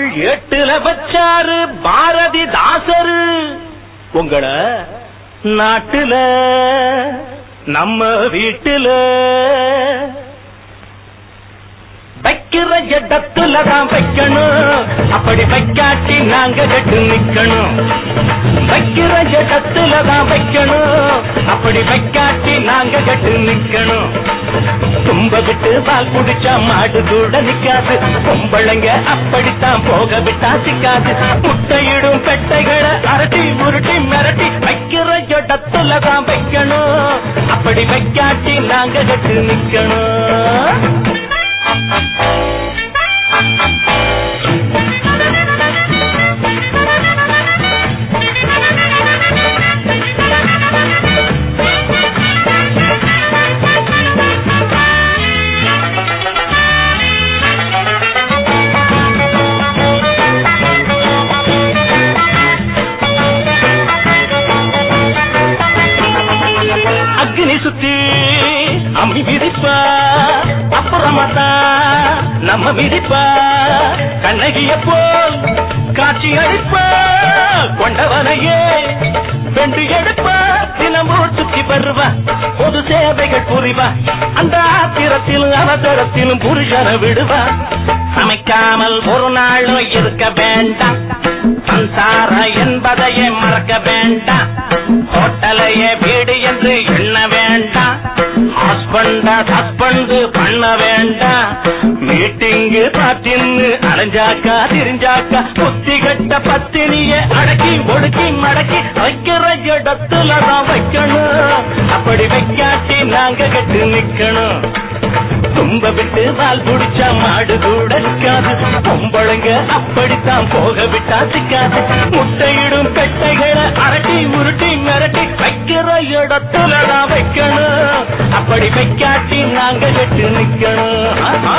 எட்டுல வச்சாரு பாரதி தாசரு உங்களை நாட்டுல நம்ம வீட்டுல வைக்கிற இடத்துல தான் வைக்கணும் அப்படி வைக்காட்டி நாங்க கட்டு நிக்கணும் வைக்கிற இடத்துல தான் வைக்கணும் அப்படி வைக்காட்டி நாங்க கட்டு நிக்கணும் தும்ப விட்டு பால் குடிச்சா மாடு கூட நிக்காது பொம்பளைங்க அப்படித்தான் போக விட்டா சிக்காது முட்டையிடும் பெட்டைகளை அரட்டி உருட்டி மிரட்டி வைக்கிற இடத்துல தான் வைக்கணும் அப்படி வைக்காட்டி நாங்க கட்டு நிக்கணும் அக்னி சுத்தி அம்மி மிதிப்பா அப்புறமா தான் நம்ம மிதிப்பா கண்ணகிய போல் காட்சி அடிப்பா கொண்டவனையே வெண்டு எடுப்பா தினமும் சுத்தி வருவா பொது சேவைகள் புரிவா அந்த ஆத்திரத்திலும் அவசரத்திலும் புருஷனை விடுவா சமைக்காமல் ஒரு நாளும் இருக்க வேண்டாம் சம்சார என்பதையே மறக்க வேண்டாம் ஹோட்டலையே வீடு என்று எண்ண வேண்டாம் ஹஸ்பண்ட ஹஸ்பண்ட் பண்ண வேண்டாம் மீட்டிங்கு பார்ட்டின்னு அலைஞ்சாக்கா திரிஞ்சாக்கா புத்தி கட்ட பத்தினிய அடக்கி ஒடுக்கி மடக்கி வைக்கிற இடத்துல தான் வைக்கணும் அப்படி வைக்காட்டி நாங்க கட்டு நிக்கணும் தும்ப விட்டு வால் புடிச்சா மாடு கூட நிக்காது பொம்பளைங்க அப்படித்தான் போக விட்டா சிக்காது முட்டையிடும் பெட்டைகளை அரட்டி உருட்டி மிரட்டி வைக்கிற இடத்துல தான் வைக்கணும் அப்படி வைக்காட்டி நாங்க கட்டு நிக்கணும் ஆஹா.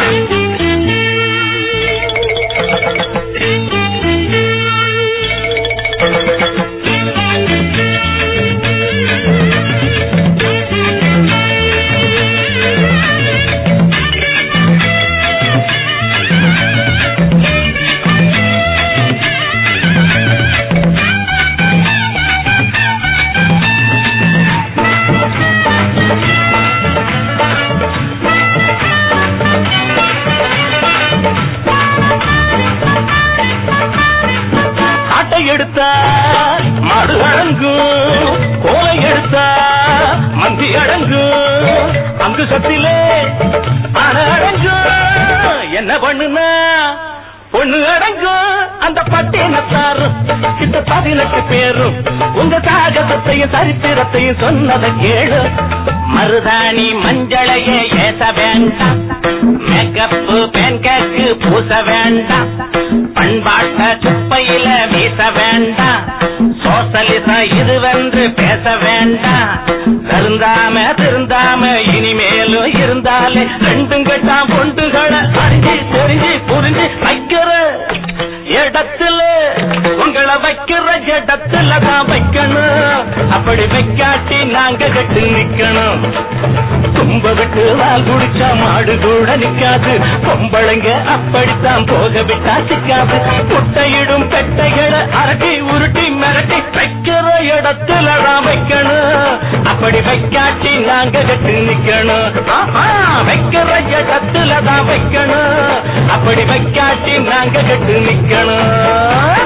ஆட்டை எடுத்தா மாடு அடங்கும் கோலை எடுத்தா மந்தி அடங்கும் அங்கு சத்திலே அண அடங்கும் என்ன பண்ணுனா பொண்ணு அடங்கும் அந்த பட்டினத்தாரும் இந்த பதினெட்டு பேரும் உங்க சாகசத்தையும் சரித்திரத்தையும் சொன்னதை கேளு மருதாணி மஞ்சளையே ஏச வேண்டாம் மேக்கப்பு பேன்கேக்கு பூச வேண்டாம் பண்பாட்ட குப்பையில வீச வேண்டாம் சோசலிச இதுவென்று பேச வேண்டாம் திருந்தாம திருந்தாம இனிமேலும் இருந்தாலே ரெண்டும் கட்டாம் பொண்டுகளை அறிஞ்சு தெரிஞ்சு புரிஞ்சு வைக்கிற இடத்துல உங்களை வைக்கிற இடத்துல தான் வைக்கணும் அப்படி வைக்காட்டி நாங்க கட்டு நிக்கணும் தும்ப விட்டு வால் குடிச்சா மாடு கூட நிக்காது பொம்பளைங்க அப்படித்தான் போக விட்டா சிக்காது முட்டையிடும் பெட்டைகளை அரட்டி உருட்டி மிரட்டி வைக்கிற இடத்துல தான் வைக்கணும் அப்படி வைக்காட்டி நாங்க கட்டு நிக்கணும் ஆஹா, வைக்கிற இடத்துல தான் வைக்கணும் அப்படி வைக்காட்டி நாங்க கட்டு நிக்கணும்